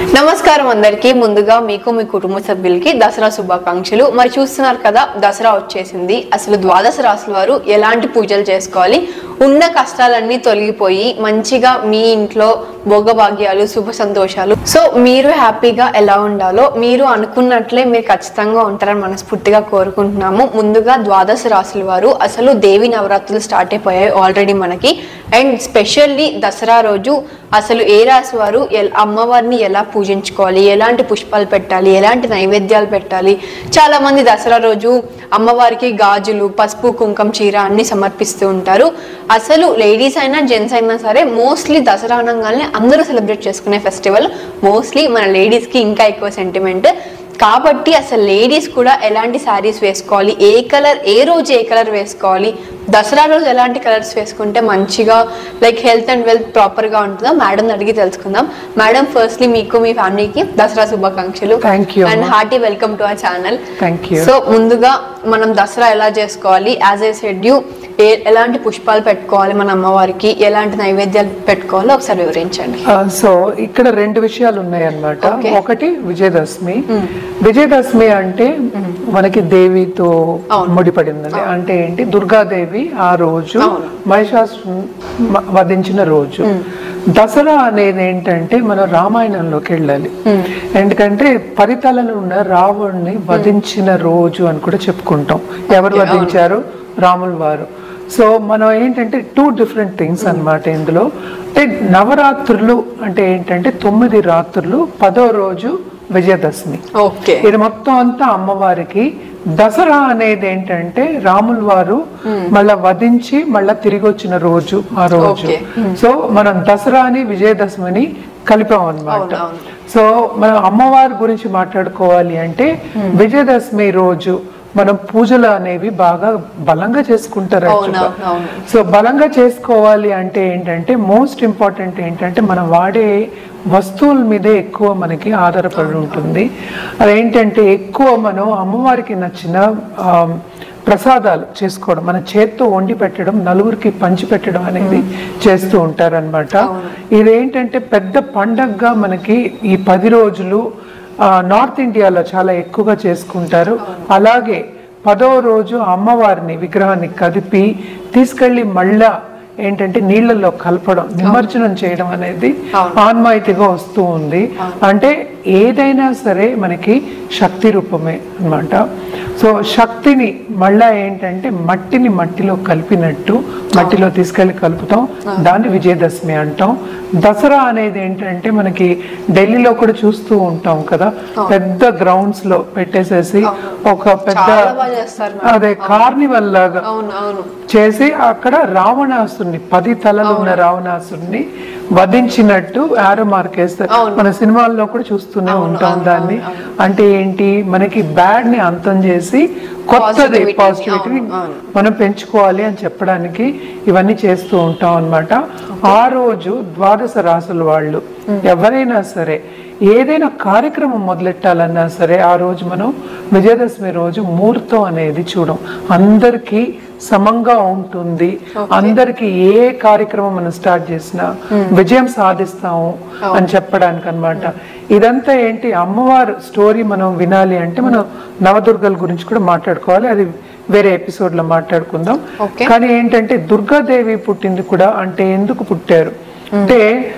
నమస్కారం అందరికీ ముందుగా మీకు మీ కుటుంబ సభ్యులకి దసరా శుభాకాంక్షలు మరి చూస్తున్నారు కదా దసరా వచ్చేసింది అసలు ద్వాదశ రాశుల వారు ఎలాంటి పూజలు చేసుకోవాలి ఉన్న కష్టాలన్నీ తొలగిపోయి మంచిగా మీ ఇంట్లో భోగభాగ్యాలు శుభ సంతోషాలు సో మీరు హ్యాపీగా ఎలా ఉండాలో మీరు అనుకున్నట్లే మీరు ఖచ్చితంగా ఉంటారని మనస్ఫూర్తిగా కోరుకుంటున్నాము ముందుగా ద్వాదశ రాశుల వారు అసలు దేవి నవరాత్రులు స్టార్ట్ అయిపోయాయి ఆల్రెడీ మనకి అండ్ స్పెషల్లీ దసరా రోజు అసలు ఏ రాశి వారు ఎల్- అమ్మవారిని ఎలా పూజించుకోవాలి ఎలాంటి పుష్పాలు పెట్టాలి ఎలాంటి నైవేద్యాలు పెట్టాలి చాలా మంది దసరా రోజు అమ్మవారికి గాజులు పసుపు కుంకం చీర అన్ని సమర్పిస్తూ ఉంటారు అసలు లేడీస్ అయినా జెంట్స్ అయినా సరే మోస్ట్లీ దసరా అనగానే అందరూ సెలబ్రేట్ చేసుకునే ఫెస్టివల్ మోస్ట్లీ మన లేడీస్కి ఇంకా ఎక్కువ సెంటిమెంట్ కాబట్టి అసలు లేడీస్ కూడా ఎలాంటి శారీస్ వేసుకోవాలి ఏ కలర్ ఏ రోజు ఏ కలర్ వేసుకోవాలి దసరా రోజు ఎలాంటి కలర్స్ వేసుకుంటే మంచిగా లైక్ హెల్త్ అండ్ వెల్త్ ప్రాపర్గా ఉంటుందో మేడం అడిగి తెలుసుకుందాం మేడం ఫస్ట్లీ మీకు మీ ఫ్యామిలీకి దసరా శుభాకాంక్షలు Thank you, అండ్ అమ్మా. Hearty welcome to our channel Thank you. So ముందుగా మనం దసరా ఎలా చేసుకోవాలి యాజ్ ఏ షెడ్యూ ఏ ఎలాంటి పుష్పాలు పెట్టుకోవాలి మన అమ్మవారికి ఎలాంటి నైవేద్యాలు పెట్టుకోవాలో ఒకసారి వివరించండి ఆ, సో ఇక్కడ రెండు విషయాలు ఉన్నాయన్నమాట Okay. ఒకటి విజయదశమి విజయదశమి అంటే మనకి దేవితో అవును. ముడిపడింది అంటే ఏంటి దుర్గాదేవి ఆ రోజు అవును. మహిషాసు వధించిన రోజు దసరా అనేది ఏంటంటే మనం రామాయణంలోకి వెళ్ళాలి ఎందుకంటే పరితలలో ఉన్న రావణ్ణి వధించిన రోజు అని కూడా చెప్పుకుంటాం ఎవరు Okay, వధించారు రాముల వారు సో మనం ఏంటంటే టూ డిఫరెంట్ థింగ్స్ అన్నమాట ఇందులో అంటే నవరాత్రులు అంటే ఏంటంటే తొమ్మిది రాత్రులు పదో రోజు విజయదశమి ఓకే ఇది మొత్తం అంతా అమ్మవారికి దసరా అనేది ఏంటంటే రాముల వారు మళ్ళా వధించి మళ్ళా తిరిగి వచ్చిన రోజు ఆ రోజు Okay. సో మనం దసరాని విజయదశమిని కలిపాం అన్నమాట అవును, అవును. సో మనం అమ్మవారి గురించి మాట్లాడుకోవాలి అంటే విజయదశమి రోజు మనం పూజలు అనేవి బాగా బలంగా చేసుకుంటారు అవును, actually. అవును. సో బలంగా చేసుకోవాలి అంటే ఏంటంటే మోస్ట్ ఇంపార్టెంట్ ఏంటంటే మనం వాడే వస్తువుల మీదే ఎక్కువ మనకి ఆధారపడి ఉంటుంది అదేంటంటే ఎక్కువ మనం అమ్మవారికి నచ్చిన ఆ, ప్రసాదాలు చేసుకోవడం మన చేత్తో వండి పెట్టడం నలుగురికి పంచి పెట్టడం అనేది చేస్తూ ఉంటారనమాట ఇదేంటంటే పెద్ద పండగగా మనకి ఈ పది రోజులు ఆ, నార్త్ ఇండియాలో చాలా ఎక్కువగా చేసుకుంటారు అలాగే పదో రోజు అమ్మవారిని విగ్రహాన్ని కదిపి తీసుకెళ్లి మళ్ళా ఏంటంటే నీళ్ళల్లో కలపడం నిమజ్జనం చేయడం అనేది ఆన్మాయితీగా వస్తూ ఉంది అంటే ఏదైనా సరే మనకి శక్తి రూపమే అన్నమాట సో శక్తిని మళ్ళా ఏంటంటే మట్టిని మట్టిలో కలిపినట్టు మట్టిలో తీసుకెళ్లి కలుపుతాం దాన్ని విజయదశమి అంటాం దసరా అనేది ఏంటంటే మనకి ఢిల్లీలో కూడా చూస్తూ ఉంటాం కదా పెద్ద గ్రౌండ్స్ లో పెట్టేసేసి ఒక పెద్ద చాలా బాగా చేస్తారు మేడం. అదే కార్నివల్ లాగా అవును అవును చేసి అక్కడ రావణాసుని పది తలలు ఉన్న రావణాసుని వధించినట్టు ఆరో మార్క్ వేస్తారు అవును. మన సినిమాల్లో కూడా చూస్తూనే ఉంటాం దాన్ని అంటే ఏంటి మనకి బ్యాడ్ ని అంతం చేసి కొత్తది Positivity ని, పాజిటివిటీ అవును, అవును. మనం పెంచుకోవాలి అని చెప్పడానికి ఇవన్నీ చేస్తూ ఉంటాం అన్నమాట ఆ రోజు ద్వాదశ రాసుల వాళ్ళు ఎవరైనా సరే ఏదైనా కార్యక్రమం మొదలెట్టాలన్నా సరే ఆ రోజు మనం విజయదశమి రోజు ముహూర్తం అనేది చూడం అందరికీ సమంగా ఉంటుంది అందరికి ఏ కార్యక్రమం మనం స్టార్ట్ చేసినా విజయం సాధిస్తాము అని చెప్పడానికి అన్నమాట ఇదంతా ఏంటి అమ్మవారు స్టోరీ మనం వినాలి అంటే మనం నవదుర్గల గురించి కూడా మాట్లాడుకోవాలి అది వేరే ఎపిసోడ్ లో మాట్లాడుకుందాం Okay. కానీ ఏంటంటే దుర్గాదేవి పుట్టింది కూడా అంటే ఎందుకు పుట్టారు అంటే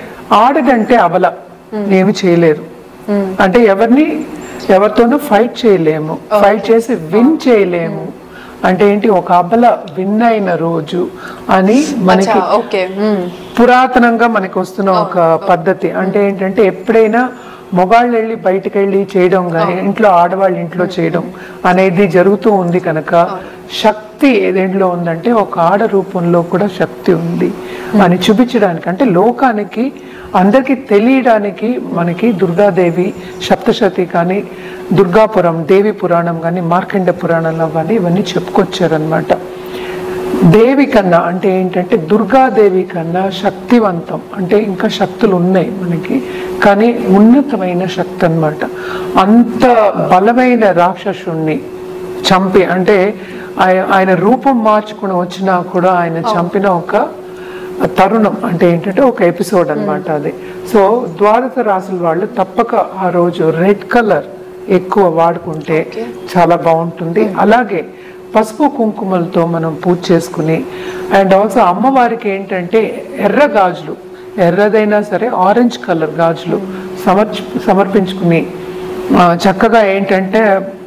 ఆడదంటే అబల ఏమి చేయలేరు అంటే ఎవరిని ఎవరితోనూ ఫైట్ చేయలేము ఫైట్ చేసి విన్ చేయలేము అంటే ఏంటి ఒక అబల విన్ అయిన రోజు అని మనకి ఓకే పురాతనంగా మనకి వస్తున్న ఒక పద్ధతి అంటే ఏంటంటే ఎప్పుడైనా మొగాళ్ళు వెళ్ళి బయటకు వెళ్ళి చేయడం కానీ ఇంట్లో ఆడవాళ్ళు ఇంట్లో చేయడం అనేది జరుగుతూ ఉంది కనుక శక్తి ఏదేంట్లో ఉందంటే ఒక ఆడ రూపంలో కూడా శక్తి ఉంది అని చూపించడానికి అంటే లోకానికి అందరికీ తెలియడానికి మనకి దుర్గాదేవి సప్తశతి కానీ దుర్గాపురం దేవి పురాణం కానీ మార్కండ పురాణంలో కానీ ఇవన్నీ చెప్పుకొచ్చారనమాట దేవి కన్నా అంటే ఏంటంటే దుర్గాదేవి కన్నా శక్తివంతం అంటే ఇంకా శక్తులు ఉన్నాయి మనకి కానీ ఉన్నతమైన శక్తి అన్నమాట అంత బలమైన రాక్షసుణ్ణి చంపి అంటే ఆయ- ఆయన రూపం మార్చుకుని వచ్చినా కూడా ఆయన చంపిన ఒక తరుణం అంటే ఏంటంటే ఒక ఎపిసోడ్ అన్నమాట అది సో ద్వాదశ రాసుల వాళ్ళు తప్పక ఆ రోజు రెడ్ కలర్ ఎక్కువ వాడుకుంటే చాలా బాగుంటుంది అలాగే పసుపు కుంకుమలతో మనం పూజ చేసుకుని అండ్ ఆల్సో అమ్మవారికి ఏంటంటే ఎర్ర గాజులు ఎర్రదైనా సరే ఆరెంజ్ కలర్ గాజులు సమర్చ సమర్పించుకుని ఆ, చక్కగా ఏంటంటే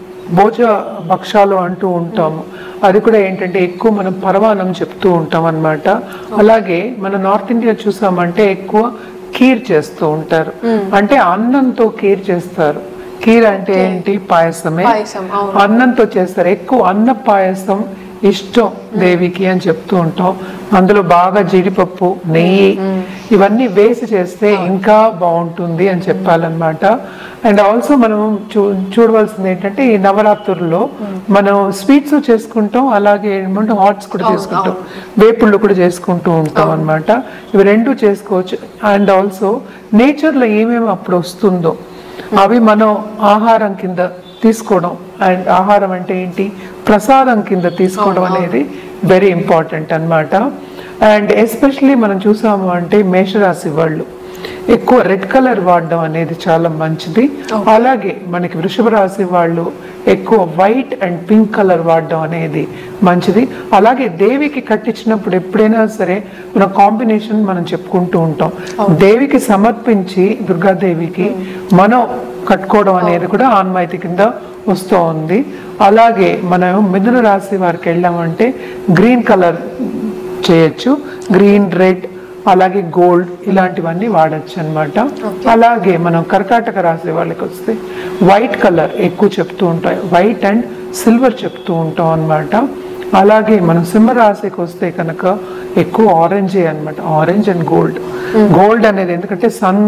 భోజ భక్షాలు అంటూ ఉంటాము అది కూడా ఏంటంటే ఎక్కువ మనం పరమానం చెప్తూ ఉంటాం అన్నమాట అలాగే మన నార్త్ ఇండియా చూసామంటే ఎక్కువ కీర్ చేస్తూ ఉంటారు అంటే అన్నంతో కీర్ చేస్తారు కీర్ అంటే ఏంటి పాయసమే పాయసం, అవును. అన్నంతో చేస్తారు ఎక్కువ అన్న పాయసం ఇష్టం దేవికి అని చెప్తూ ఉంటాం అందులో బాగా జీడిపప్పు నెయ్యి ఇవన్నీ వేసి చేస్తే ఇంకా బాగుంటుంది అని చెప్పాలన్నమాట అండ్ ఆల్సో మనం చూ చూడవలసింది ఏంటంటే ఈ నవరాత్రుల్లో మనం స్వీట్స్ చేసుకుంటాం అలాగే ఏమంటే హాట్స్ కూడా చేసుకుంటాం వేపుళ్ళు కూడా చేసుకుంటూ ఉంటాం అన్నమాట ఇవి రెండు చేసుకోవచ్చు అండ్ ఆల్సో నేచర్లో ఏమేమి అప్పుడు వస్తుందో అవి మనం ఆహారం కింద తీసుకోవడం అండ్ ఆహారం అంటే ఏంటి ప్రసాదం కింద తీసుకోవడం అనేది వెరీ ఇంపార్టెంట్ అన్నమాట అండ్ ఎస్పెషలీ మనం చూసాము అంటే మేషరాశి వాళ్ళు ఎక్కువ రెడ్ కలర్ వాడడం అనేది చాలా మంచిది అలాగే మనకి వృషభ రాశి వాళ్ళు ఎక్కువ వైట్ అండ్ పింక్ కలర్ వాడడం అనేది మంచిది అలాగే దేవికి కట్టించినప్పుడు ఎప్పుడైనా సరే మన కాంబినేషన్ మనం చెప్పుకుంటూ ఉంటాం దేవికి సమర్పించి దుర్గాదేవికి మనం కట్టుకోవడం అనేది కూడా ఆన్మాయితీ కింద వస్తూ ఉంది అలాగే మనం మిథున రాశి వారికి వెళ్ళామంటే గ్రీన్ కలర్ చేయొచ్చు గ్రీన్ రెడ్ అలాగే గోల్డ్ ఇలాంటివన్నీ వాడచ్చు అన్నమాట అలాగే మనం కర్కాటక రాశి వాళ్ళకి వస్తే వైట్ కలర్ ఎక్కువ చెప్తూ ఉంటాయి వైట్ అండ్ సిల్వర్ చెప్తూ ఉంటాం అన్నమాట అలాగే మనం సింహరాశికి వస్తే కనుక ఎక్కువ ఆరెంజే అన్నమాట ఆరెంజ్ అండ్ గోల్డ్ గోల్డ్ అనేది ఎందుకంటే సన్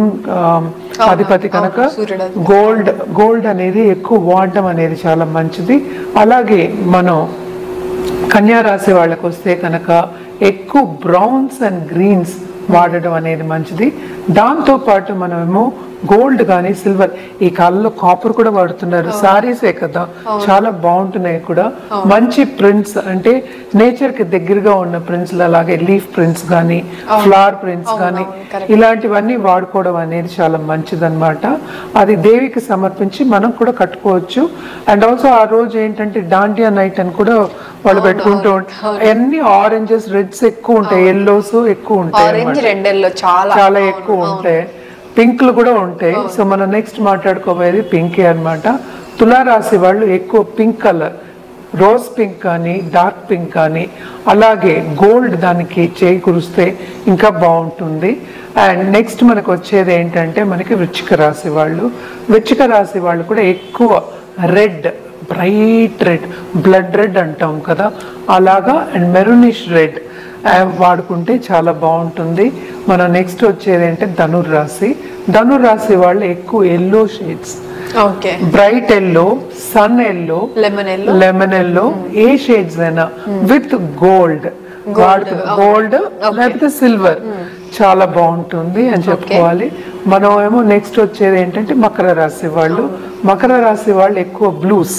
అధిపతి కనుక అవును, సూర్యుడు అధిపతి. గోల్డ్ గోల్డ్ అనేది ఎక్కువ వాడడం అనేది చాలా మంచిది అలాగే మనం కన్యా రాశి వాళ్ళకి వస్తే కనుక ఎక్కువ బ్రౌన్స్ అండ్ గ్రీన్స్ వాడడం అనేది మంచిది దాంతో పాటు మనమేమో గోల్డ్ కానీ సిల్వర్ ఈ కాలంలో కాపర్ కూడా వాడుతున్నారు సారీసే కదా చాలా బాగుంటున్నాయి కూడా మంచి ప్రింట్స్ అంటే నేచర్ కి దగ్గరగా ఉన్న ప్రింట్స్ అలాగే లీఫ్ ప్రింట్స్ కానీ ఫ్లవర్ ప్రింట్స్ కానీ ఇలాంటివన్నీ వాడుకోవడం అనేది చాలా మంచిదన్నమాట అది దేవికి సమర్పించి మనం కూడా కట్టుకోవచ్చు అండ్ ఆల్సో ఆ రోజు ఏంటంటే డాండియా నైట్ అని కూడా వాళ్ళు పెట్టుకుంటూ ఉంటారు అన్ని ఆరెంజెస్ రెడ్స్ ఎక్కువ ఉంటాయి ఎల్లోస్ ఎక్కువ ఉంటాయి ఆరెంజ్ అన్నమాట. రెండెల్లో చాలా చాలా ఎక్కువ ఉంటాయి పింక్లు కూడా ఉంటాయి సో మనం నెక్స్ట్ మాట్లాడుకోబోయేది పింకే అన్నమాట తులారాశి వాళ్ళు ఎక్కువ పింక్ కలర్ రోజ్ పింక్ కానీ డార్క్ పింక్ కానీ అలాగే గోల్డ్ దానికి చేకూరిస్తే ఇంకా బాగుంటుంది అండ్ నెక్స్ట్ మనకు వచ్చేది ఏంటంటే మనకి వృచ్చిక రాశి వాళ్ళు వృచ్చిక రాశి వాళ్ళు కూడా ఎక్కువ red bright red blood red అంటాం కదా అలాగా అండ్ మెరూనిష్ రెడ్ వాడుకుంటే చాలా బాగుంటుంది మన నెక్స్ట్ వచ్చేది అంటే ధనుర్రాశి ధనుర్రాశి వాళ్ళు ఎక్కువ yellow shades okay bright yellow sun yellow lemon yellow lemon yellow ఏ షేడ్స్ అయినా విత్ గోల్డ్ గోల్డ్ లేకపోతే సిల్వర్ చాలా బాగుంటుంది అని చెప్పుకోవాలి మనం ఏమో నెక్స్ట్ వచ్చేది ఏంటంటే మకర రాశి వాళ్ళు మకర రాశి వాళ్ళు ఎక్కువ బ్లూస్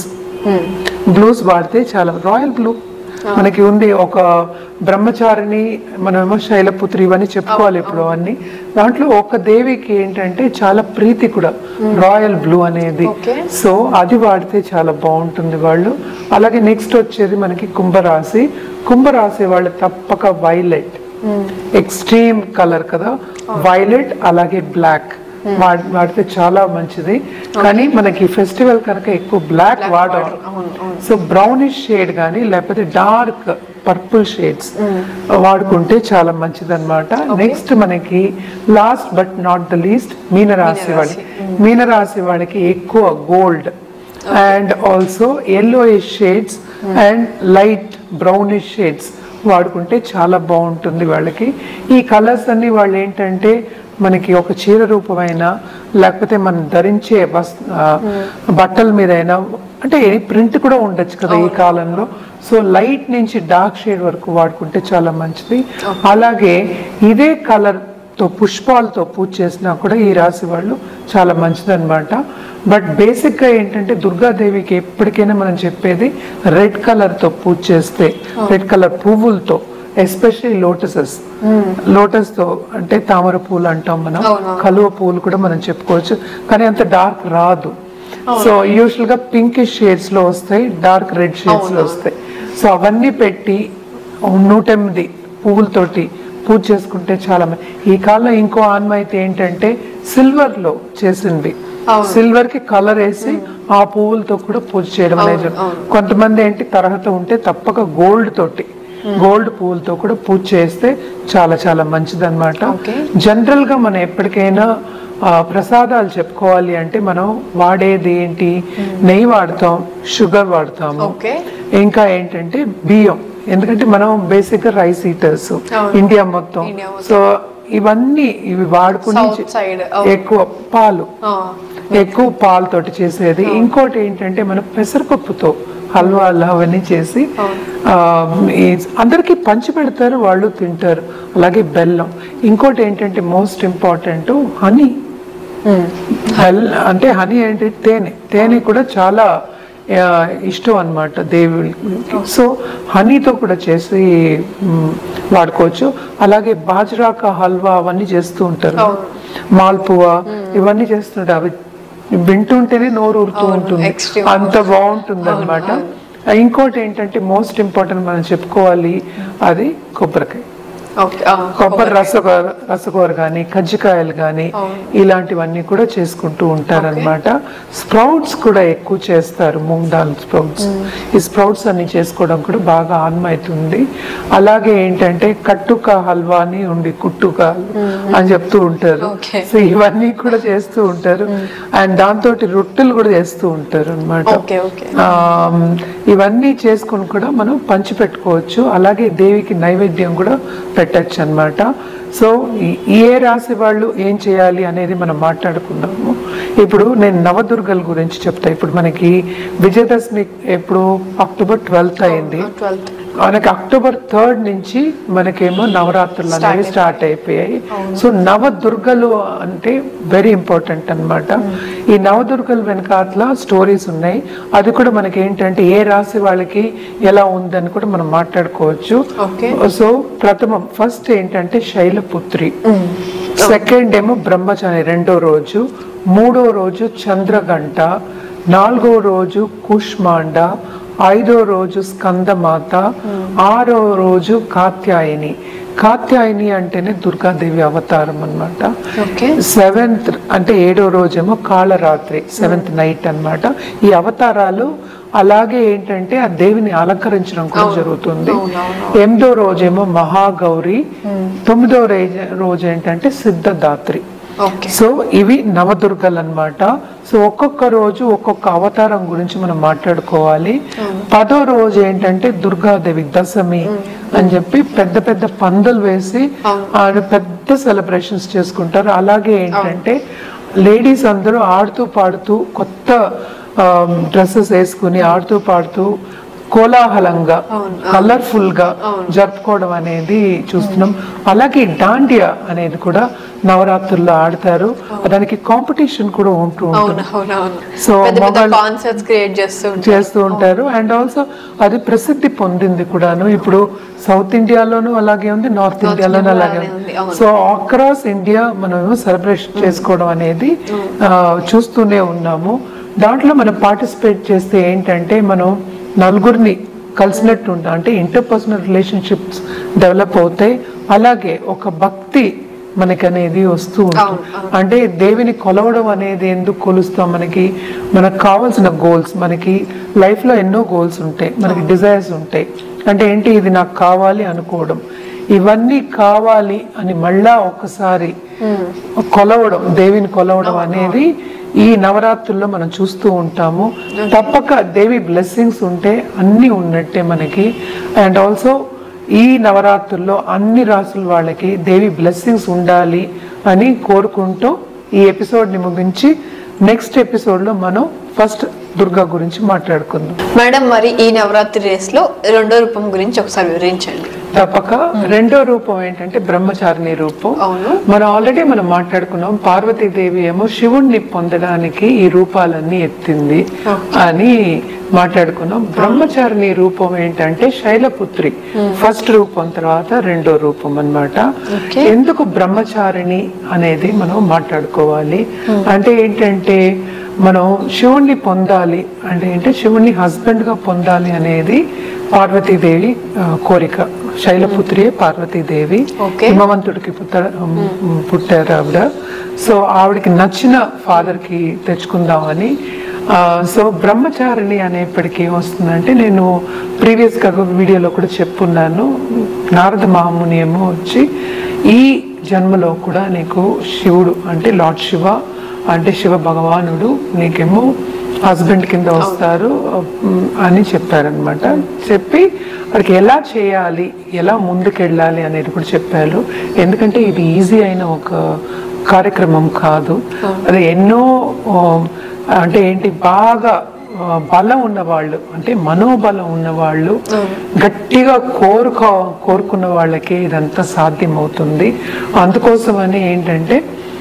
బ్లూస్ వాడితే చాలా రాయల్ బ్లూ మనకి ఉంది ఒక బ్రహ్మచారిని మనమేమో శైలపుత్రి ఇవన్నీ చెప్పుకోవాలి ఇప్పుడు అన్ని దాంట్లో ఒక దేవికి ఏంటంటే చాలా ప్రీతి కూడా రాయల్ బ్లూ అనేది Okay. సో అది వాడితే చాలా బాగుంటుంది వాళ్ళు అలాగే నెక్స్ట్ వచ్చేది మనకి కుంభరాశి కుంభరాశి వాళ్ళు తప్పక వైలెట్ ఎక్స్ట్రీమ్ కలర్ కదా వైలెట్ అలాగే బ్లాక్ వాడితే చాలా మంచిది కానీ మనకి ఫెస్టివల్ కనుక ఎక్కువ బ్లాక్ వాడడం సో బ్రౌనిష్ షేడ్ కానీ లేకపోతే డార్క్ పర్పుల్ షేడ్స్ వాడుకుంటే చాలా మంచిది అనమాట నెక్స్ట్ మనకి last but not the least మీనరాశి వాళ్ళకి మీనరాశి వాళ్ళకి ఎక్కువ gold and also yellowish shades and light brownish shades వాడుకుంటే చాలా బాగుంటుంది వాళ్ళకి ఈ కలర్స్ అన్ని వాళ్ళు ఏంటంటే మనకి ఒక చీర రూపమైనా లేకపోతే మనం ధరించే వస్ ఆ, బట్టల మీద అయినా అంటే ప్రింట్ కూడా ఉండొచ్చు కదా ఈ కాలంలో సో లైట్ నుంచి డార్క్ షేడ్ వరకు వాడుకుంటే చాలా మంచిది అలాగే ఇదే కలర్ తో పుష్పాలతో పూజ చేసినా కూడా ఈ రాశి వాళ్ళు చాలా మంచిదన్నమాట బట్ బేసిక్గా ఏంటంటే దుర్గాదేవికి ఎప్పటికైనా మనం చెప్పేది రెడ్ కలర్తో పూజ చేస్తే రెడ్ కలర్ పువ్వులతో ఎస్పెషల్లీ లోటసెస్ లోటస్ తో అంటే తామర పూలు అంటాం మనం అవును. కలువ పూలు కూడా మనం చెప్పుకోవచ్చు కానీ అంత డార్క్ రాదు సో యూజువల్ గా పింకిష్ షేడ్స్ లో వస్తాయి డార్క్ రెడ్ షేడ్స్ లో వస్తాయి సో అవన్నీ పెట్టి నూట ఎనిమిది పువ్వులతోటి పూజ చేసుకుంటే చాలా మంది ఈ కాలంలో ఇంకో ఆన్మ అయితే ఏంటంటే సిల్వర్ లో చేసింది సిల్వర్ కి కలర్ వేసి ఆ పువ్వులతో కూడా పూజ చేయడం అనేది కొంతమంది ఏంటి తరహత ఉంటే తప్పక గోల్డ్ తోటి గోల్డ్ పువ్వులతో కూడా పూజ చేస్తే చాలా చాలా మంచిది అనమాట Okay. జనరల్ గా మనం ఎప్పటికైనా ఆ, ప్రసాదాలు చెప్పుకోవాలి అంటే మనం వాడేది ఏంటి నెయ్యి వాడతాం షుగర్ వాడతాము ఓకే ఇంకా ఏంటంటే బియ్యం ఎందుకంటే మనం బేసిక్ గా రైస్ ఈటర్స్ ఇండియా మొత్తం ఇండియా మొత్తం. సో ఇవన్నీ ఇవి వాడుకుని సౌత్ సైడ్ ఎక్కువ పాలు ఎక్కువ పాలతోటి చేసేది ఇంకోటి ఏంటంటే మనం పెసరపప్పుతో హల్వాలు అవన్నీ చేసి ఆ, ఈ అందరికీ పంచి పెడతారు వాళ్ళు తింటారు అలాగే బెల్లం ఇంకోటి ఏంటంటే మోస్ట్ ఇంపార్టెంట్ హనీ బెల్ అంటే హనీ అంటే తేనె తేనె కూడా చాలా ఆ, ఇష్టం అన్నమాట దేవుడికి సో హనీతో కూడా చేసి మ్, వాడుకోవచ్చు అలాగే బాజ్రాకా హల్వా అవన్నీ చేస్తూ ఉంటారు మాల్పువా ఇవన్నీ చేస్తుంటారు అవి వింటుంటేనే నోరు ఊరుతూ ఉంటుంది extreme. అంత బాగుంటుంది అనమాట ఇంకోటి ఏంటంటే మోస్ట్ ఇంపార్టెంట్ మనం చెప్పుకోవాలి అది కొబ్బరికాయ ఓకే కొబ్బరి రసగోర రసగోర కానీ కజ్జికాయలు కానీ ఇలాంటివన్నీ కూడా చేసుకుంటూ ఉంటారన్నమాట స్ప్రౌట్స్ కూడా ఎక్కువ చేస్తారు మూంగ్ దాల్ స్ప్రౌట్స్ ఈ స్ప్రౌట్స్ అన్ని చేసుకోవడం కూడా బాగా ఆన్మైతుంది అలాగే ఏంటంటే కట్టుక హల్వా అని ఉండి కుట్టుక అని చెప్తూ ఉంటారు Okay. సో ఇవన్నీ కూడా చేస్తూ ఉంటారు అండ్ దాంతో రొట్టెలు కూడా చేస్తూ ఉంటారు అనమాట ఓకే ఓకే ఆమ్, ఇవన్నీ చేసుకుని కూడా మనం పంచి పెట్టుకోవచ్చు అలాగే దేవికి నైవేద్యం కూడా పెట్టచ్చు అన్నమాట సో ఈ- ఏ రాశి వాళ్ళు ఏం చేయాలి అనేది మనం మాట్లాడుకుందాము ఇప్పుడు నేను నవదుర్గల గురించి చెప్తా ఇప్పుడు మనకి విజయదశమి ఎప్పుడు అక్టోబర్ ట్వెల్త్ అయింది ట్వెల్త్ మనకి అక్టోబర్ థర్డ్ నుంచి మనకేమో నవరాత్రులు అనేవి స్టార్ట్ అయిపోయాయి సో నవదుర్గలు అంటే వెరీ ఇంపార్టెంట్ అన్నమాట ఈ నవదుర్గలు వెనకాతల స్టోరీస్ ఉన్నాయి అది కూడా మనకి ఏంటంటే ఏ రాశి వాళ్ళకి ఎలా ఉందని కూడా మనం మాట్లాడుకోవచ్చు ఓకే సో ప్రథమం ఫస్ట్ ఏంటంటే శైలపుత్రి సెకండ్ ఏమో బ్రహ్మచారి రెండో రోజు మూడో రోజు చంద్రగంట నాలుగో రోజు కుష్మాండ ఐదో రోజు స్కందమాత ఆరో రోజు కాత్యాయని కాత్యాయని అంటేనే దుర్గాదేవి అవతారం అన్నమాట ఓకే సెవెంత్ అంటే ఏడో రోజేమో కాళరాత్రి సెవెంత్ నైట్ అన్నమాట ఈ అవతారాలు అలాగే ఏంటంటే ఆ దేవిని అలంకరించడం కూడా జరుగుతుంది ఎనిమిదో రోజేమో మహాగౌరి తొమ్మిదో రేజ- రోజు ఏంటంటే సిద్ధదాత్రి ఓకే సో ఇవి నవదుర్గలు అన్నమాట సో ఒక్కొక్క రోజు ఒక్కొక్క అవతారం గురించి మనం మాట్లాడుకోవాలి పదో రోజు ఏంటంటే దుర్గాదేవి దశమి అని చెప్పి పెద్ద పెద్ద పందులు వేసి ఆడ పెద్ద సెలబ్రేషన్స్ చేసుకుంటారు అలాగే ఏంటంటే లేడీస్ అందరూ ఆడుతూ పాడుతూ కొత్త డ్రెస్సెస్ వేసుకుని ఆడుతూ పాడుతూ కోలాహలంగా కలర్ఫుల్ గా జరుపుకోవడం అనేది చూస్తున్నాం అలాగే డాండియా అనేది కూడా నవరాత్రుల్లో ఆడతారు దానికి కాంపిటీషన్ కూడా ఉంటూ ఉంటుంది అవును అవునవును సో పెద్ద పెద్ద మొబైల్ కాన్సర్ట్స్ క్రియేట్ చేస్తూ ఉంటారు చేస్తూ ఉంటారు అండ్ ఆల్సో అది ప్రసిద్ధి పొందింది కూడాను ఇప్పుడు సౌత్ ఇండియాలోనూ అలాగే ఉంది నార్త్ ఇండియాలోనూ అలాగే అలానే ఉంది, ఉంది సో అక్రాస్ ఇండియా మనం సెలబ్రేషన్ చేసుకోవడం అనేది ఆ, చూస్తూనే ఉన్నాము దాంట్లో మనం పార్టిసిపేట్ చేస్తే ఏంటంటే మనం నలుగురిని కలిసినట్టు ఉంటాం అంటే ఇంటర్పర్సనల్ రిలేషన్షిప్స్ డెవలప్ అవుతాయి అలాగే ఒక భక్తి మనకి అనేది వస్తూ ఉంటుంది అంటే దేవిని కొలవడం అనేది ఎందుకు కొలుస్తాం మనకి మనకు కావాల్సిన గోల్స్ మనకి లైఫ్ లో ఎన్నో గోల్స్ ఉంటాయి మనకి డిజైర్స్ ఉంటాయి అంటే ఏంటి ఇది నాకు కావాలి అనుకోవడం ఇవన్నీ కావాలి అని మళ్ళా ఒకసారి కొలవడం దేవిని కొలవడం అనేది ఈ నవరాత్రుల్లో మనం చూస్తూ ఉంటాము తప్పక దేవి బ్లెస్సింగ్స్ ఉంటే అన్నీ ఉన్నట్టే మనకి అండ్ ఆల్సో ఈ నవరాత్రుల్లో అన్ని రాసుల వాళ్ళకి దేవి బ్లెస్సింగ్స్ ఉండాలి అని కోరుకుంటూ ఈ ఎపిసోడ్ని ముగించి నెక్స్ట్ ఎపిసోడ్లో మనం ఫస్ట్ దుర్గా గురించి మాట్లాడుకుందాం మేడం మరి ఈ నవరాత్రి రేస్ లో రెండో రూపం గురించి ఒకసారి వివరించండి తప్పక రెండో రూపం ఏంటంటే బ్రహ్మచారిణి రూపం అవును మనం ఆల్రెడీ మనం మాట్లాడుకున్నాం పార్వతీదేవి ఏమో శివుణ్ణి పొందడానికి ఈ రూపాలన్నీ ఎత్తింది అని మాట్లాడుకున్నాం బ్రహ్మచారిణి రూపం ఏంటంటే శైలపుత్రి ఫస్ట్ రూపం తర్వాత రెండో రూపం అన్నమాట Okay. ఎందుకు బ్రహ్మచారిణి అనేది మనం మాట్లాడుకోవాలి అంటే ఏంటంటే మనం శివుణ్ణి పొందాలి అంటే ఏంటంటే శివుణ్ణి హస్బెండ్ గా పొందాలి అనేది పార్వతీదేవి ఆ, కోరిక శైలపుత్రియే పార్వతీదేవి Okay. హిమవంతుడికి పుట్ట పుట్టారు ఆవిడ సో ఆవిడకి నచ్చిన ఫాదర్ కి తెచ్చుకుందామని ఆ, సో బ్రహ్మచారిణి అనేప్పటికీ ఏమొస్తుందంటే నేను ప్రీవియస్ గా వీడియోలో కూడా చెప్పున్నాను నారద మహాముని ఏమో వచ్చి ఈ జన్మలో కూడా నీకు శివుడు అంటే లార్డ్ శివ అంటే శివ భగవానుడు నీకేమో హస్బెండ్ కింద వస్తారు ఉమ్, అని చెప్పారనమాట చెప్పి వాడికి ఎలా చేయాలి ఎలా ముందుకెళ్ళాలి అనేది కూడా చెప్పారు ఎందుకంటే ఇది ఈజీ అయిన ఒక కార్యక్రమం కాదు అది ఎన్నో ఆ, అంటే ఏంటి బాగా ఆ, బలం ఉన్న వాళ్ళు అంటే మనోబలం ఉన్న వాళ్ళు గట్టిగా కోరుకో కోరుకున్న వాళ్ళకి ఇదంతా సాధ్యమవుతుంది అందుకోసమని ఏంటంటే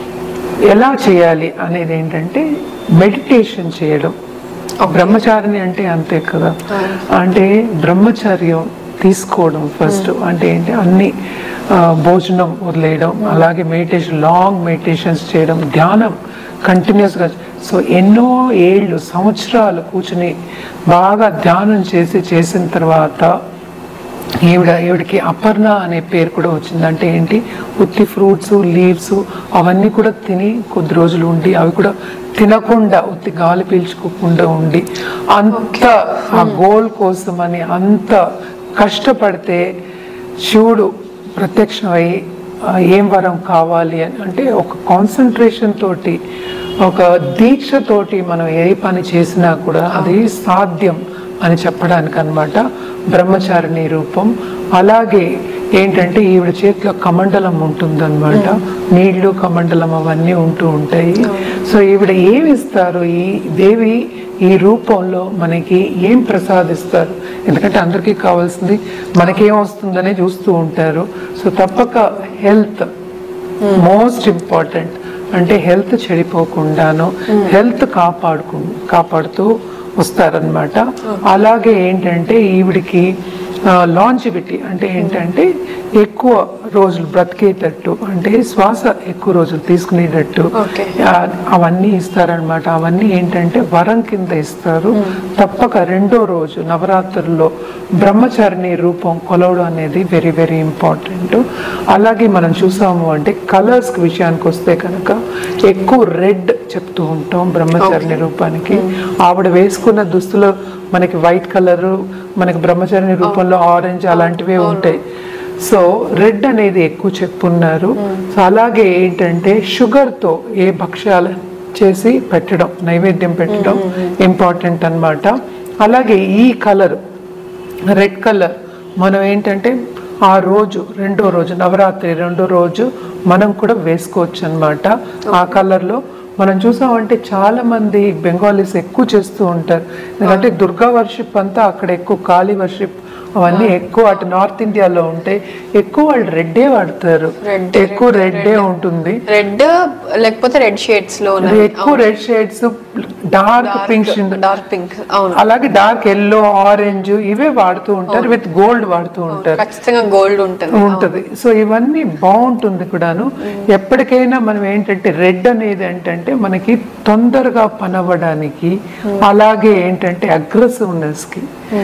ఎలా చేయాలి అనేది ఏంటంటే మెడిటేషన్ చేయడం బ్రహ్మచారిని అంటే అంతే కదా అంటే బ్రహ్మచర్యం తీసుకోవడం ఫస్ట్ అంటే ఏంటి అన్ని ఆ, భోజనం వదిలేయడం అలాగే మెడిటేషన్ లాంగ్ మెడిటేషన్స్ చేయడం ధ్యానం కంటిన్యూస్గా సో ఎన్నో ఏళ్ళు సంవత్సరాలు కూర్చుని బాగా ధ్యానం చేసి చేసిన తర్వాత ఈవిడ ఈవిడకి అపర్ణ అనే పేరు కూడా వచ్చింది అంటే ఏంటి ఉత్తి ఫ్రూట్స్ లీవ్స్ అవన్నీ కూడా తిని కొద్ది రోజులు ఉండి అవి కూడా తినకుండా ఉత్తి గాలి పీల్చుకోకుండా ఉండి అంత ఆ గోల్ కోసం అని అంత కష్టపడితే శివుడు ప్రత్యక్షమై ఆ, ఏం వరం కావాలి అని అంటే ఒక కాన్సన్ట్రేషన్ తోటి ఒక దీక్షతోటి మనం ఏ పని చేసినా కూడా అది సాధ్యం అని చెప్పడానికి అన్నమాట బ్రహ్మచారిణి రూపం అలాగే ఏంటంటే ఈవిడ చేతిలో కమండలం ఉంటుందన్నమాట నీళ్లు కమండలం అవన్నీ ఉంటూ ఉంటాయి సో ఈవిడ ఏమి ఇస్తారు ఈ దేవి ఈ రూపంలో మనకి ఏం ప్రసాదిస్తారు ఎందుకంటే అందరికీ కావాల్సింది మనకేం వస్తుందనే చూస్తూ ఉంటారు సో తప్పక హెల్త్ మోస్ట్ ఇంపార్టెంట్ అంటే హెల్త్ చెడిపోకుండాను హెల్త్ కాపాడుకు కాపాడుతూ వస్తారనమాట అలాగే ఏంటంటే ఈవిడికి లాంజివిటీ అంటే ఏంటంటే ఎక్కువ రోజులు బ్రతికేటట్టు అంటే శ్వాస ఎక్కువ రోజులు తీసుకునేటట్టు Okay. ఆ, అవన్నీ ఇస్తారనమాట అవన్నీ ఏంటంటే వరం కింద ఇస్తారు తప్పక రెండో రోజు నవరాత్రుల్లో బ్రహ్మచారిణి రూపం కొలవడం అనేది వెరీ వెరీ ఇంపార్టెంట్ అలాగే మనం చూసాము అంటే కలర్స్ విషయానికి వస్తే కనుక ఎక్కువ రెడ్ చెప్తూ ఉంటాం బ్రహ్మచారిణి రూపానికి ఆవిడ వేసుకున్న దుస్తులు మనకి వైట్ కలర్ మనకి బ్రహ్మచారిణి రూపంలో ఆరెంజ్ అలాంటివే ఉంటాయి సో రెడ్ అనేది ఎక్కువ చెప్పున్నారు సో అలాగే ఏంటంటే షుగర్ తో ఏ భక్ష్యాలు చేసి పెట్టడం నైవేద్యం పెట్టడం ఇంపార్టెంట్ అన్నమాట అలాగే ఈ కలర్ రెడ్ కలర్ మనం ఏంటంటే ఆ రోజు రెండో రోజు నవరాత్రి రెండో రోజు మనం కూడా వేసుకోవచ్చు అన్నమాట ఆ కలర్లో మనం చూసామంటే చాలా మంది బెంగాలీస్ ఎక్కువ చేస్తూ ఉంటారు ఎందుకంటే దుర్గా వర్షిప్ అంతా అక్కడ ఎక్కువ కాళీ వర్షిప్ అవన్నీ ఎక్కువ అటు నార్త్ ఇండియాలో ఉంటాయి ఎక్కువ వాళ్ళు రెడ్డే వాడతారు Red, ఎక్కువ రెడ్డే ఉంటుంది రెడ్ లేకపోతే రెడ్ షేడ్స్ లో ఎక్కువ red shades dark pink dark pink అవును అలాగే డార్క్ ఎల్లో ఆరెంజ్ ఇవే వాడుతూ ఉంటారు విత్ గోల్డ్ వాడుతూ ఉంటారు ఖచ్చితంగా గోల్డ్ ఉంటుంది ఉంటది సో ఇవన్నీ బాగుంటుంది కూడాను ఎప్పటికైనా మనం ఏంటంటే రెడ్ అనేది ఏంటంటే మనకి తొందరగా పనవ్వడానికి అలాగే ఏంటంటే అగ్రెసివ్నెస్ కి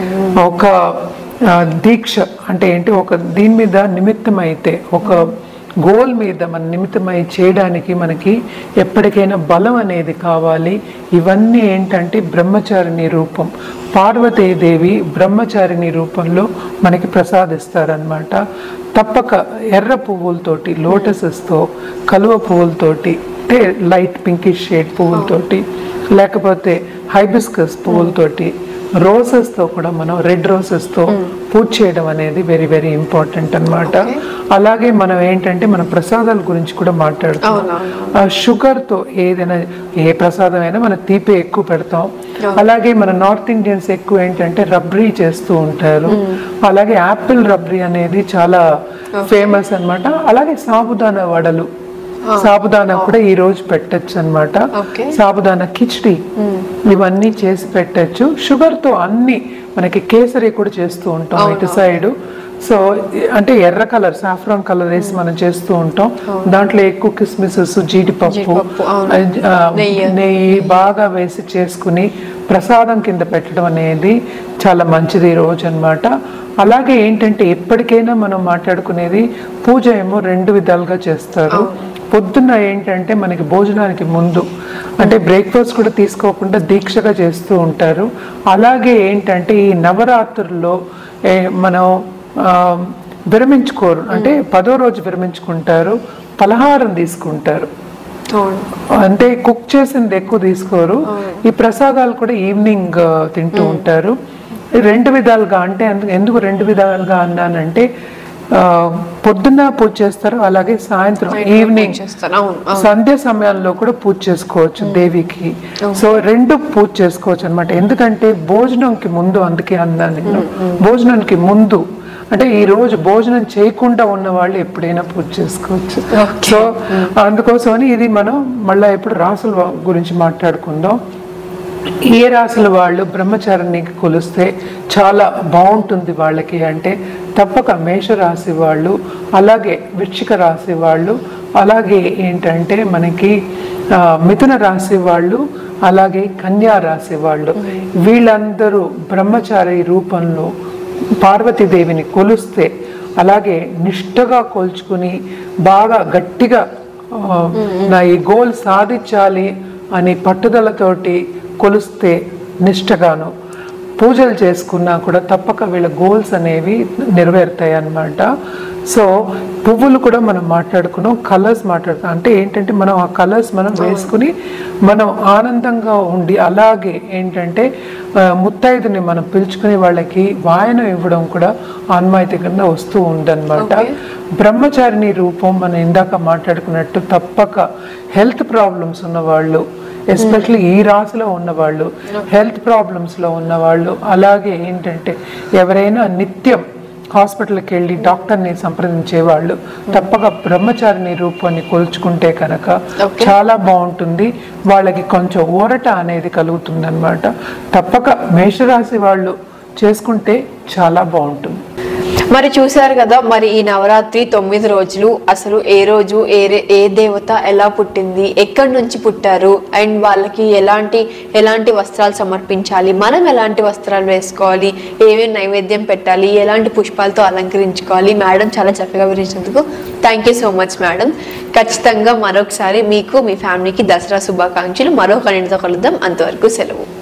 ఒక ఆ, దీక్ష అంటే ఏంటి ఒక దీని మీద నిమిత్తం అయితే ఒక గోల్ మీద మన నిమిత్తమై చేయడానికి మనకి ఎప్పటికైనా బలం అనేది కావాలి ఇవన్నీ ఏంటంటే బ్రహ్మచారిణి రూపం పార్వతీదేవి బ్రహ్మచారిణి రూపంలో మనకి ప్రసాదిస్తారనమాట తప్పక ఎర్ర పువ్వులతోటి లోటసెస్తో కలువ పువ్వులతోటి అంటే లైట్ పింకిష్ షేడ్ పువ్వులతోటి లేకపోతే హైబిస్కస్ పువ్వులతోటి రోజెస్తో కూడా మనం రెడ్ రోజెస్తో పూజ చేయడం అనేది వెరీ వెరీ ఇంపార్టెంట్ అన్నమాట అలాగే మనం ఏంటంటే మన ప్రసాదాల గురించి కూడా మాట్లాడుతున్నాం ఆ షుగర్ తో ఏదైనా ఏ ప్రసాదం అయినా మన తీపి ఎక్కువ పెడతాం అలాగే మన నార్త్ ఇండియన్స్ ఎక్కువ ఏంటంటే రబ్రీ చేస్తూ ఉంటారు అలాగే యాపిల్ రబ్రీ అనేది చాలా ఫేమస్ అన్నమాట అలాగే సాబుదానా వడలు సాబుదానా కూడా ఈ రోజు పెట్టచ్చు అనమాట Okay. సాబుదానా కిచిడి ఇవన్నీ చేసి పెట్టచ్చు షుగర్ తో అన్ని మనకి కేసరి కూడా చేస్తూ ఉంటాం ఇటు సైడ్ సో అంటే ఎర్ర కలర్ సాఫ్రాన్ కలర్ వేసి మనం చేస్తూ ఉంటాం దాంట్లో ఎక్కువ కిస్మిసెస్ జీడిపప్పు జీడిపప్పు, అవును. ఆ, నెయ్యి. నెయ్యి బాగా వేసి చేసుకుని ప్రసాదం కింద పెట్టడం అనేది చాలా మంచిది ఈ రోజు అన్నమాట అలాగే ఏంటంటే ఎప్పటికైనా మనం మాట్లాడుకునేది పూజ ఏమో రెండు విధాలుగా చేస్తారు పొద్దున్న ఏంటంటే మనకి భోజనానికి ముందు అంటే బ్రేక్ఫాస్ట్ కూడా తీసుకోకుండా దీక్షగా చేస్తూ ఉంటారు అలాగే ఏంటంటే ఈ నవరాత్రుల్లో ఏ, మనం ఆ, విరమించుకోరు అంటే పదో రోజు విరమించుకుంటారు పలహారం తీసుకుంటారు అవును అంటే కుక్ చేసింది ఎక్కువ తీసుకోరు ఈ ప్రసాదాలు కూడా ఈవినింగ్ ఆ, తింటూ ఉంటారు రెండు విధాలుగా అంటే అందు- ఎందుకు రెండు విధాలుగా అన్నానంటే ఆ, పొద్దున్న పూజ చేస్తారు అలాగే సాయంత్రం ఈవినింగ్ చేస్తాను అవును సంధ్య సమయాల్లో కూడా పూజ చేసుకోవచ్చు దేవికి సో రెండు పూజ చేసుకోవచ్చు అనమాట ఎందుకంటే భోజనంకి ముందు అందుకే అన్నాను నేను భోజనానికి ముందు అంటే ఈ రోజు భోజనం చేయకుండా ఉన్న వాళ్ళు ఎప్పుడైనా పూజ చేసుకోవచ్చు సో అందుకోసమని ఇది మనం మళ్ళీ ఇప్పుడు రాసుల గురించి మాట్లాడుకుందాం ఏ రాశుల వాళ్ళు బ్రహ్మచారిణికి కొలిస్తే చాలా బాగుంటుంది వాళ్ళకి అంటే తప్పక మేషరాశి వాళ్ళు అలాగే వృశ్చిక రాశి వాళ్ళు అలాగే ఏంటంటే మనకి ఆ, మిథున రాశి వాళ్ళు అలాగే కన్యా రాశి వాళ్ళు వీళ్ళందరూ బ్రహ్మచారి రూపంలో పార్వతీదేవిని కొలిస్తే అలాగే నిష్ఠగా కొలుచుకుని బాగా గట్టిగా ఆ, నా ఈ గోల్ సాధించాలి అని పట్టుదలతోటి కొలిస్తే నిష్ఠగాను పూజలు చేసుకున్నా కూడా తప్పక వీళ్ళ గోల్స్ అనేవి నెరవేరుతాయి అన్నమాట సో పువ్వులు కూడా మనం మాట్లాడుకున్నాం కలర్స్ మాట్లాడుకున్నాం అంటే ఏంటంటే మనం ఆ కలర్స్ మనం వేసుకుని మనం ఆనందంగా ఉండి అలాగే ఏంటంటే ఆ, ముత్తైదుని మనం పిలుచుకుని వాళ్ళకి వాయనం ఇవ్వడం కూడా ఆన్మాయితీ కింద వస్తూ ఉందన్నమాట బ్రహ్మచారిణి రూపం మనం ఇందాక మాట్లాడుకున్నట్టు తప్పక హెల్త్ ప్రాబ్లమ్స్ ఉన్న వాళ్ళు ఎస్పెషల్లీ ఈ రాశిలో ఉన్నవాళ్ళు హెల్త్ ప్రాబ్లమ్స్లో ఉన్నవాళ్ళు అలాగే ఏంటంటే ఎవరైనా నిత్యం హాస్పిటల్కి వెళ్ళి డాక్టర్ని సంప్రదించే వాళ్ళు తప్పక బ్రహ్మచారిణి రూపాన్ని కొలుచుకుంటే కనుక చాలా బాగుంటుంది వాళ్ళకి కొంచెం ఊరట అనేది కలుగుతుంది అనమాట తప్పక మేషరాశి వాళ్ళు చేసుకుంటే చాలా బాగుంటుంది మరి చూశారు కదా మరి ఈ నవరాత్రి తొమ్మిది రోజులు అసలు ఏ రోజు ఏ రే- ఏ దేవత ఎలా పుట్టింది ఎక్కడి నుంచి పుట్టారు అండ్ వాళ్ళకి ఎలాంటి ఎలాంటి వస్త్రాలు సమర్పించాలి మనం ఎలాంటి వస్త్రాలు వేసుకోవాలి ఏమేమి నైవేద్యం పెట్టాలి ఎలాంటి పుష్పాలతో అలంకరించుకోవాలి మేడం చాలా చక్కగా వివరించినందుకు thank you so much madam ఖచ్చితంగా మరొకసారి మీకు మీ ఫ్యామిలీకి దసరా శుభాకాంక్షలు మరొక కళతో కలుద్దాం అంతవరకు సెలవు